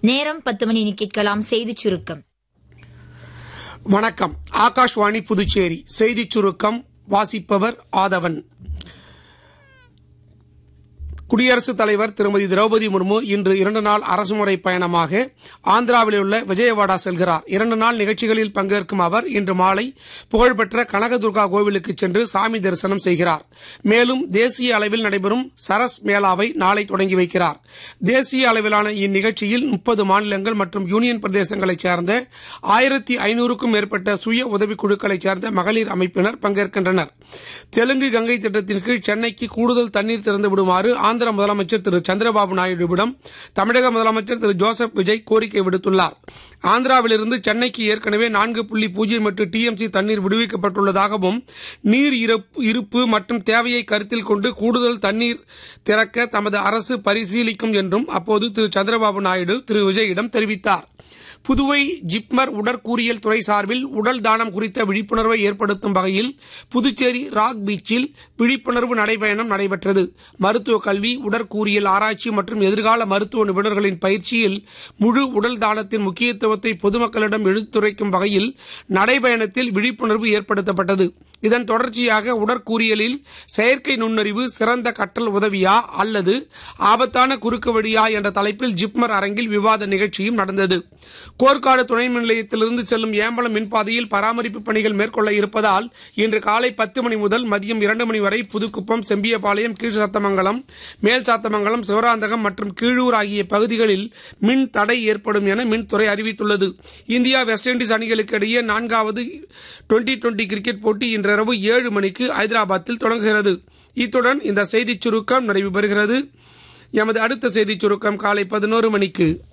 நேரம் பத்து மணி இனி கேட்கலாம் செய்திச் சுருக்கம் வணக்கம் ஆகாஷ்வாணி புதுச்சேரி செய்திச் சுருக்கம் வாசிப்பவர் ஆதவன் குடியரசுத் தலைவர் திருமதி திரௌபதி முர்மு இன்று இரண்டு நாள் அரசுமுறை பயணமாக ஆந்திராவில் உள்ள விஜயவாடா செல்கிறார் இரண்டு நாள் நிகழ்ச்சிகளில் பங்கேற்கும் அவர் இன்று மாலை புகழ்பெற்ற கனகதுர்கா கோவிலுக்கு சென்று சாமி தரிசனம் செய்கிறார் மேலும் தேசிய அளவில் நடைபெறும் சரஸ் மேளாவை நாளை தொடங்கி வைக்கிறார் தேசிய அளவிலான இந்நிகழ்ச்சியில் முப்பது மாநிலங்கள் மற்றும் யூனியன் பிரதேசங்களைச் சேர்ந்த ஆயிரத்தி ஐநூறுக்கும் மேற்பட்ட சுய உதவிக்குழுக்களைச் சேர்ந்த மகளிர் அமைப்பினர் பங்கேற்கின்றனர் தெலுங்கு கங்கை திட்டத்தின் கீழ் சென்னைக்கு கூடுதல் தண்ணீர் திறந்து விடுமாறு ஆந்திர முதலமைச்சர் திரு சந்திரபாபு நாயுடுவிடம் தமிழக முதலமைச்சர் திரு ஜோசப் விஜய் கோரிக்கை விடுத்துள்ளார் ஆந்திராவிலிருந்து சென்னைக்கு ஏற்கனவே நான்கு புள்ளி பூஜ்ஜியம் எட்டு டிஎம்சி தண்ணீர் விடுவிக்கப்பட்டுள்ளதாகவும் நீர் இருப்பு- இருப்பு மற்றும் தேவையை கருத்தில் கொண்டு கூடுதல் தண்ணீர் திறக்க தமது அரசு பரிசீலிக்கும் என்றும் அப்போது திரு சந்திரபாபு நாயுடு திரு விஜயிடம் தெரிவித்தார் புதுவை ஜிப்மர் உடற்கூறியல் துறை சார்பில் உடல் தானம் குறித்த விழிப்புணர்வை ஏற்படுத்தும் வகையில் புதுச்சேரி ராக் பீச்சில் விழிப்புணர்வு நடைபயணம் நடைபெற்றது மருத்துவ கல்வி உடற்கூறியல் ஆராய்ச்சி மற்றும் எதிர்கால மருத்துவ நிபுணர்களின் பயிற்சியில் முழு உடல் தானத்தின் முக்கியத்துவத்தை பொதுமக்களிடம் எடுத்துரைக்கும் வகையில் நடைபயணத்தில் விழிப்புணர்வு ஏற்படுத்தப்பட்டது இதன் தொடர்ச்சியாக உடற்கூறியலில் செயற்கை நுண்ணறிவு சிறந்த கற்றல் உதவியா அல்லது ஆபத்தான குறுக்கு வழியா என்ற தலைப்பில் ஜிப்மர் அரங்கில் விவாத நிகழ்ச்சியும் நடந்தது கோர்க்காடு துணை மின் நிலையத்திலிருந்து செல்லும் ஏம்பலம் மின்பாதையில் பராமரிப்பு பணிகள் மேற்கொள்ள இருப்பதால் இன்று காலை பத்து மணி முதல் மதியம் இரண்டு மணி வரை புதுக்குப்பம் செம்பியபாளையம் கீழ் சாத்தமங்கலம் மேல் சாத்தமங்கலம் சிவராந்தகம் மற்றும் கீழூர் ஆகிய பகுதிகளில் மின் தடை ஏற்படும் என மின்துறை அறிவித்துள்ளது இந்தியா வெஸ்ட் இண்டீஸ் அணிகளுக்கு இடையே நான்காவது டுவெண்டி டுவெண்டி கிரிக்கெட் போட்டி இன்றிரவு ஏழு மணிக்கு ஐதராபாத்தில் தொடங்குகிறது இத்துடன் இந்த செய்திச் சுருக்கம் நிறைவு பெறுகிறது எமது அடுத்த செய்திச் சுருக்கம் காலை பதினோரு மணிக்கு